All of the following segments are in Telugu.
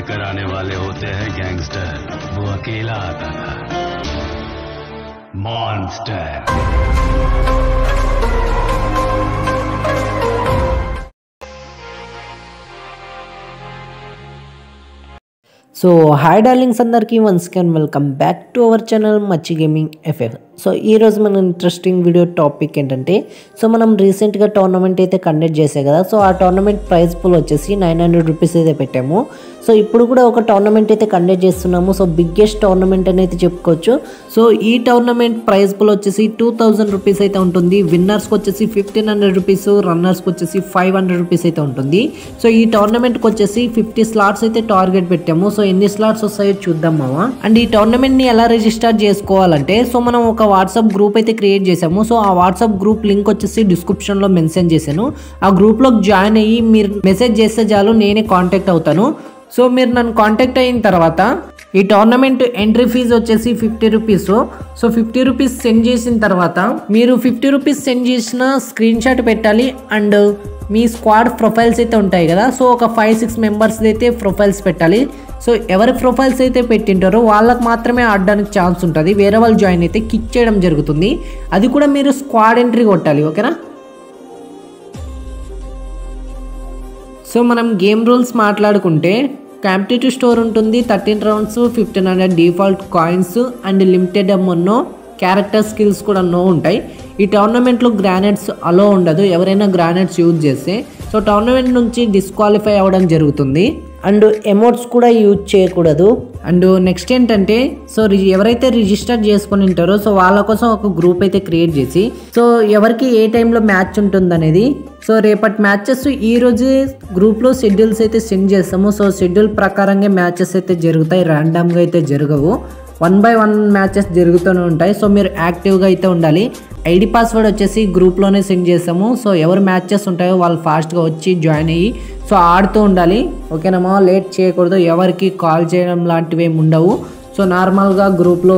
लेकर आने वाले होते हैं गैंगस्टर वो अकेला आता था मॉन्स्टर సో హాయ్ డార్లింగ్స్ అందరికీ once again welcome back to our channel Machi gaming FF so ఈరోజు మన ఇంట్రెస్టింగ్ వీడియో టాపిక్ ఏంటంటే సో మనం రీసెంట్గా టోర్నమెంట్ అయితే కండక్ట్ చేసే కదా సో ఆ టోర్నమెంట్ ప్రైజ్ పూల్ వచ్చేసి నైన్ హండ్రెడ్ రూపీస్ అయితే పెట్టాము సో ఇప్పుడు కూడా ఒక టోర్నమెంట్ అయితే కండక్ట్ చేస్తున్నాము సో బిగ్గెస్ట్ టోర్నమెంట్ అని అయితే చెప్పుకోవచ్చు సో ఈ టోర్నమెంట్ ప్రైజ్ పూల్ వచ్చేసి టూ థౌజండ్ రూపీస్ అయితే ఉంటుంది విన్నర్స్కి వచ్చేసి ఫిఫ్టీన్ హండ్రెడ్ రూపీస్ రన్నర్స్కి వచ్చేసి ఫైవ్ హండ్రెడ్ రూపీస్ అయితే ఉంటుంది సో ఈ టోర్నమెంట్కి వచ్చేసి ఫిఫ్టీ స్లాట్స్ అయితే టార్గెట్ పెట్టాము సో ఎన్ని స్లాట్స్ వస్తాయో చూద్దాం మామ అండ్ ఈ టోర్నమెంట్ని ఎలా రిజిస్టర్ చేసుకోవాలంటే సో మనం ఒక వాట్సాప్ గ్రూప్ అయితే క్రియేట్ చేసాము సో ఆ వాట్సాప్ గ్రూప్ లింక్ వచ్చేసి డిస్క్రిప్షన్లో మెన్షన్ చేశాను ఆ గ్రూప్లోకి జాయిన్ అయ్యి మీరు మెసేజ్ చేస్తే చాలు నేనే కాంటాక్ట్ అవుతాను సో మీరు నన్ను కాంటాక్ట్ అయిన తర్వాత ఈ టోర్నమెంట్ ఎంట్రీ ఫీజు వచ్చేసి fifty rupees so fifty rupees send చేసిన తర్వాత మీరు ఫిఫ్టీ రూపీస్ సెండ్ చేసిన స్క్రీన్ షాట్ పెట్టాలి అండ్ మీ స్క్వాడ్ ప్రొఫైల్స్ అయితే ఉంటాయి కదా సో ఒక ఫైవ్ సిక్స్ మెంబర్స్ అయితే ప్రొఫైల్స్ పెట్టాలి సో ఎవరి ప్రొఫైల్స్ అయితే పెట్టింటారో వాళ్ళకి మాత్రమే ఆడడానికి ఛాన్స్ ఉంటుంది వేరే వాళ్ళు జాయిన్ అయితే కిక్ చేయడం జరుగుతుంది అది కూడా మీరు స్క్వాడ్ ఎంట్రీ కొట్టాలి ఓకేనా సో మనం గేమ్ రూల్స్ మాట్లాడుకుంటే కాంపిటేటివ్ స్టోర్ ఉంటుంది thirteen rounds fifteen hundred default coins and limited ఎమ్మన్నో క్యారెక్టర్ స్కిల్స్ కూడా నో ఉంటాయి ఈ టోర్నమెంట్లో గ్రానైట్స్ అలో ఉండదు ఎవరైనా గ్రానైట్స్ యూజ్ చేస్తే సో టోర్నమెంట్ నుంచి డిస్క్వాలిఫై అవ్వడం జరుగుతుంది అండ్ ఎమోట్స్ కూడా యూజ్ చేయకూడదు అండ్ నెక్స్ట్ ఏంటంటే సో రి- ఎవరైతే రిజిస్టర్ చేసుకొని ఉంటారో సో వాళ్ళ కోసం ఒక గ్రూప్ అయితే క్రియేట్ చేసి సో ఎవరికి ఏ టైంలో మ్యాచ్ ఉంటుంది అనేది సో రేపటి మ్యాచెస్ ఈ రోజు గ్రూప్లో షెడ్యూల్స్ అయితే సెండ్ చేస్తాము సో షెడ్యూల్ ప్రకారంగా మ్యాచెస్ అయితే జరుగుతాయి ర్యాండమ్గా అయితే జరగవు వన్ బై వన్ మ్యాచెస్ జరుగుతూనే ఉంటాయి సో మీరు యాక్టివ్గా అయితే ఉండాలి ఐడి పాస్వర్డ్ వచ్చేసి గ్రూప్లోనే సెండ్ చేస్తాము సో ఎవరు మ్యాచెస్ ఉంటాయో వాళ్ళు ఫాస్ట్గా వచ్చి జాయిన్ అయ్యి సో ఆడుతూ ఉండాలి ఓకేనమ్మా లేట్ చేయకూడదు ఎవరికి కాల్ చేయడం లాంటివి ఏమి ఉండవు సో నార్మల్గా గ్రూప్లో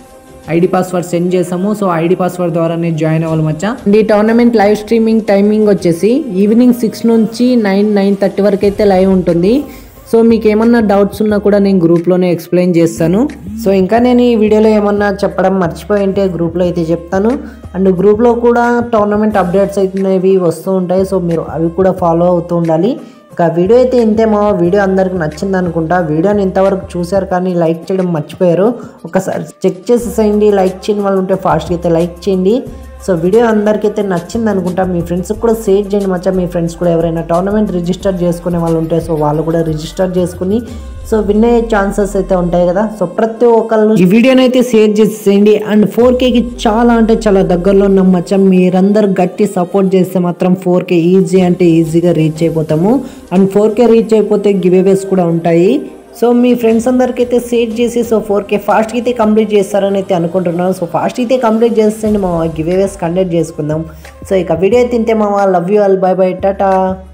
ఐడి పాస్వర్డ్ సెండ్ చేసాము సో ఐడి పాస్వర్డ్ ద్వారానే జాయిన్ అవ్వాలి మచ్చా అండ్ ఈ టోర్నమెంట్ లైవ్ స్ట్రీమింగ్ టైమింగ్ వచ్చేసి ఈవినింగ్ సిక్స్ నుంచి నైన్ నైన్ థర్టీ వరకు అయితే లైవ్ ఉంటుంది సో మీకు ఏమన్నా డౌట్స్ ఉన్నా కూడా నేను గ్రూప్లోనే ఎక్స్ప్లెయిన్ చేస్తాను సో ఇంకా నేను ఈ వీడియోలో ఏమన్నా చెప్పడం మర్చిపోయి ఉంటే గ్రూప్లో అయితే చెప్తాను అండ్ గ్రూప్లో కూడా టోర్నమెంట్ అప్డేట్స్ అయినవి వస్తూ ఉంటాయి సో మీరు అవి కూడా ఫాలో అవుతూ ఉండాలి ఇంకా వీడియో అయితే ఇంతే మా వీడియో అందరికి నచ్చింది అనుకుంటా వీడియోని ఇంతవరకు చూశారు కానీ లైక్ చేయడం మర్చిపోయారు ఒకసారి చెక్ చేసేసేయండి లైక్ చేయని వాళ్ళు ఉంటే ఫాస్ట్గా అయితే లైక్ చేయండి సో వీడియో అందరికైతే నచ్చింది అనుకుంటా మీ ఫ్రెండ్స్కి కూడా షేర్ చేయండి మచ్చా మీ ఫ్రెండ్స్ కూడా ఎవరైనా టోర్నమెంట్ రిజిస్టర్ చేసుకునే వాళ్ళు ఉంటే సో వాళ్ళు కూడా రిజిస్టర్ చేసుకుని సో విన్ అయ్యే ఛాన్సెస్ అయితే ఉంటాయి కదా సో ప్రతి ఒక్కళ్ళు ఈ వీడియోని అయితే షేర్ చేసేయండి అండ్ ఫోర్ కేకి చాలా అంటే చాలా దగ్గరలో ఉన్నాం మచ్చా మీరందరూ గట్టి సపోర్ట్ చేస్తే మాత్రం ఫోర్ కే ఈజీ అంటే ఈజీగా రీచ్ అయిపోతాము అండ్ ఫోర్ కే రీచ్ అయిపోతే గివ్ అవేస్ కూడా ఉంటాయి సో మీ ఫ్రెండ్స్ అందరికి అయితే సేట్ చేసి సో ఫోర్ కే ఫాస్ట్గా అయితే కంప్లీట్ చేస్తారని అయితే అనుకుంటున్నాను సో ఫాస్ట్ అయితే కంప్లీట్ చేస్తే మా గివ్ అవేస్ కండక్ట్ చేసుకుందాం సో ఇక వీడియో తింటే మా love you all bye bye Tata